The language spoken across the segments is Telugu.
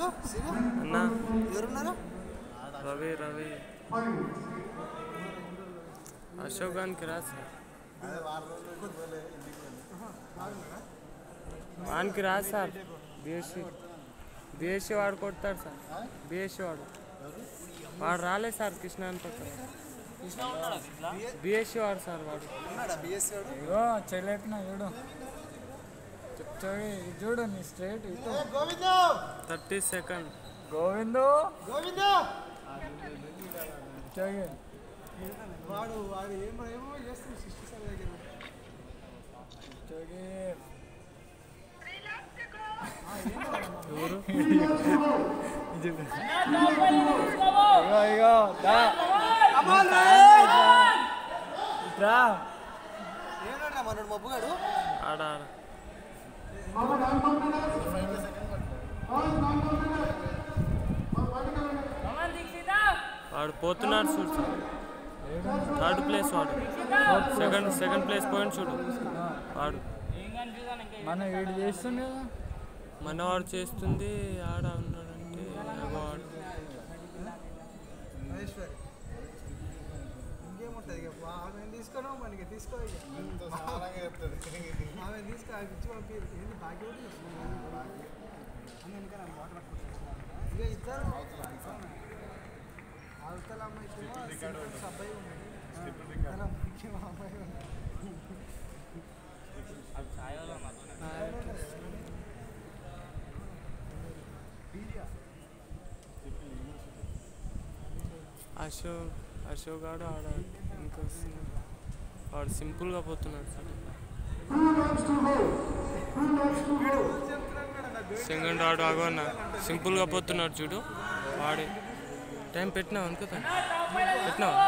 ఎవరు సీను అన్నా ఎవరున్నారు రవి రవి అశోక్ గానికి రా సార్ వానికి రా సార్ బిఎస్సి బిఎస్సి వాడు కొడతాడు సార్ బిఎస్సి వాడు వాడు రాలేదు సార్ కృష్ణ అని పక్కన బిఎస్సి వాడు సార్ వాడు ఉన్నాడా బిఎస్సీ వాడు ఇగో చెల్లెట్టిన చూడు చెప్తాడు చూడు నీ స్ట్రైట్ ఇటు గోవింద థర్టీ సెకండ్ గోవిందు గోవింద చెయ్యి వాడు వాడు ఏమో ఏమో చేస్తుంది సిస్టర్ సార్ దగ్గర చెయ్యి ఎవరు ఇగో ఇగో దా రా ఏమన్నా మనోడు మబ్బుగాడు ఆడ ఆడ వాడు పోతున్నాడు చూడు సార్ థర్డ్ ప్లేస్ వాడు సెకండ్ సెకండ్ ప్లేస్ పాయింట్ చూడు వాడు మన వీడు చేస్తుండే కదా మనవాడు చేస్తుంది ఆడ ఉన్నాడంటే అగో వాడు మహేశ్వరి ఇంకేముంటుంది ఇక ఆమె తీసుకోను మనకి తీసుకో ఇక ఆమె తీసుకో ఆమె ఇచ్చి పంపి ఏంటి బాకీ ఉంది? అని వెనక నన్ను వాటర్ పట్టుకుంటున్నాను. ఇక ఇద్దరు అవతల అమ్మాయికేమో సింపుల్స్ అబ్బాయి ఉన్నాడు తన అమ్మాయికేమో అమ్మాయి ఉన్నాడు. అశోక్ అశోక్ ఆడు ఆడ ఇంకా వస్తున్నాడు. వాడు సింపుల్గా పోతున్నాడు సార్ సెకండ్ ఆడు ఆగోన్న సింపుల్గా పోతున్నాడు చూడు వాడే టైం పెట్టినావు అనుకుతా పెట్టినావా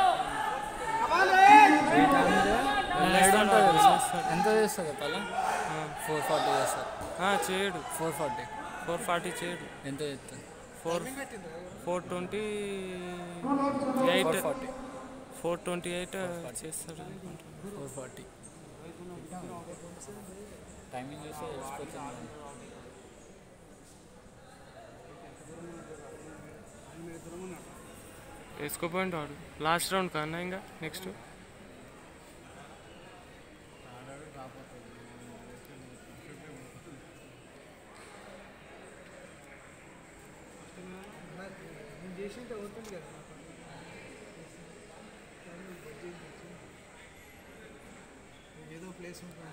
వెళ్ళేస్తాడు, వెళ్ళేస్తాడు. ఎంత చేస్తుంది పలా ఫోర్ ఫార్టీ చేస్తారు ఆ, చేయడు ఫోర్ ఫార్టీ ఫోర్ ఫార్టీ చేయడు ఎంత చేస్తుంది four four twenty eight four forty four twenty eight చేస్తాడు అనుకుంటా. ఫోర్ ఫార్టీ టైమింగ్ చూస్తే తెలిసిపోతుంది వేసుకోపోయింది వాడు లాస్ట్ రౌండ్ కన్నా ఇంకా నెక్స్ట్ నేను చేసింటే అవుతుంది కదా ఏదో ప్లేస్ ఉంటుంది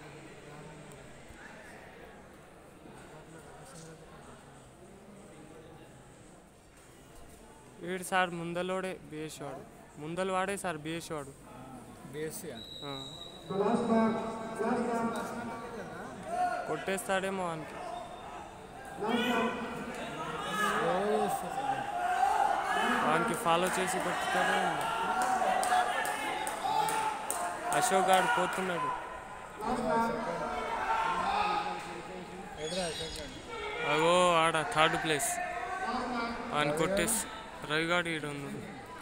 వీడు సార్ ముందలోడే బిఎస్ వాడు ముందలు వాడే సార్ బిఎస్ వాడు బీఎస్సీ ఆ. కొట్టేస్తాడేమో వానికి వానికి ఫాలో చేసి కొట్టుతాడే అశోక్ గాడు పోతున్నాడు అగో ఆడ థర్డ్ ప్లేస్ వాని కొట్టేసి రవిగాడు ఈడ ఉన్నాడు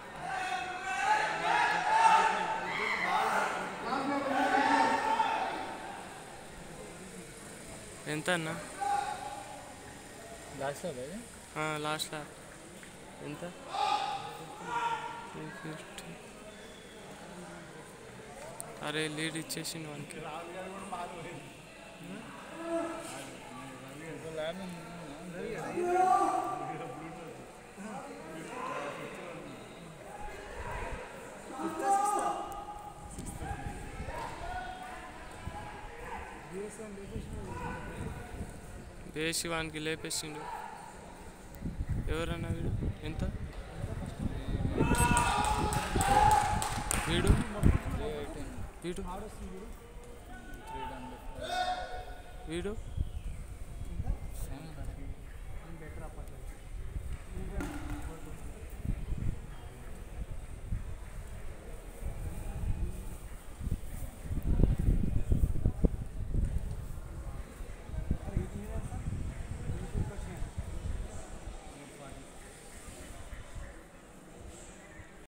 ఎంత అన్నా లాస్ట్ లాస్ట్ ల్యాప్ ఎంత త్రీ ఫిఫ్టీ అరే లీడ్ ఇచ్చేసిండు వానికి వేసి వానికి లేపేసిండు ఎవరన్నా వీడు ఎంత వీడు వీడు వీడు బెటర్ అప్పట్లో